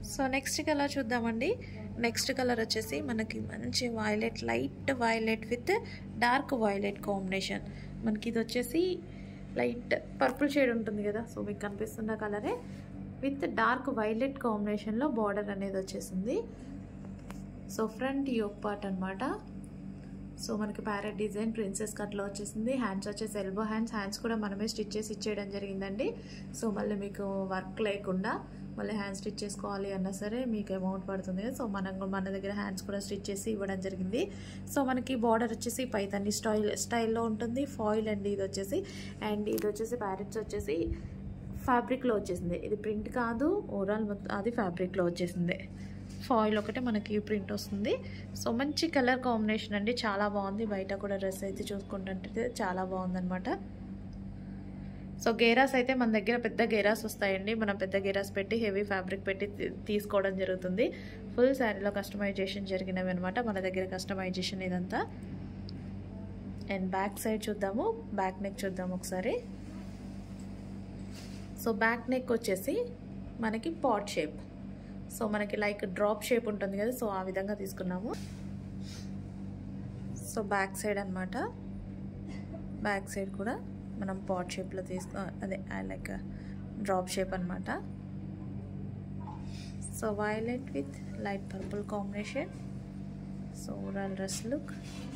so next colour చూద్దామండి next colour వచ్చేసి మనకి మంచి violet light violet with dark violet combination మనకి ఇది వచ్చేసి లైట్ పర్పుల్ షేడ్ ఉంటుంది కదా సో మీకు కనిపిస్తున్న కలరే విత్ డార్క్ వైలెట్ కాంబినేషన్లో బార్డర్ అనేది వచ్చేసింది సో ఫ్రంట్ యోక్ పార్ట్ అనమాట సో మనకి ప్యారెట్ డిజైన్ ప్రిన్సెస్ కట్లో వచ్చేసింది హ్యాండ్స్ వచ్చేసి ఎల్బో హ్యాండ్స్ హ్యాండ్స్ కూడా మనమే స్టిచ్ చేసి ఇచ్చేయడం జరిగిందండి సో మళ్ళీ మీకు వర్క్ లేకుండా మళ్ళీ హ్యాండ్ స్టిచ్ చేసుకోవాలి అన్నా సరే మీకు అమౌంట్ పడుతుంది సో మనం మన దగ్గర హ్యాండ్స్ కూడా స్టిచ్ చేసి ఇవ్వడం జరిగింది సో మనకి బార్డర్ వచ్చేసి పైతన్ని స్టైల్ స్టైల్లో ఉంటుంది ఫాయిల్ అండి ఇది వచ్చేసి అండ్ ఇది వచ్చేసి ప్యారెట్స్ వచ్చేసి ఫ్యాబ్రిక్లో వచ్చేసింది ఇది ప్రింట్ కాదు ఓవరాల్ మొత్తం అది ఫ్యాబ్రిక్లో వచ్చేసింది ఫాయిల్ ఒకటే మనకి ప్రింట్ వస్తుంది సో మంచి కలర్ కాంబినేషన్ అండి చాలా బాగుంది బయట కూడా డ్రెస్ అయితే చూసుకుంటుంటే చాలా బాగుందనమాట సో గేరాస్ అయితే మన దగ్గర పెద్ద గేరాస్ వస్తాయండి మనం పెద్ద గేరాస్ పెట్టి హెవీ ఫ్యాబ్రిక్ పెట్టి తీసుకోవడం జరుగుతుంది ఫుల్ శారీలో కస్టమైజేషన్ జరిగినవి అనమాట మన దగ్గర కస్టమైజేషన్ ఇదంతా అండ్ బ్యాక్ సైడ్ చూద్దాము బ్యాక్ నెక్ చూద్దాం ఒకసారి సో బ్యాక్ నెక్ వచ్చేసి మనకి పాట్ షేప్ సో మనకి లైక్ డ్రాప్ షేప్ ఉంటుంది కదా సో ఆ విధంగా తీసుకున్నాము సో బ్యాక్ సైడ్ అనమాట బ్యాక్ సైడ్ కూడా మనం పాట్ షేప్లో తీసుకో అదే లైక్ డ్రాప్ షేప్ అనమాట so violet with light purple combination so overall dress look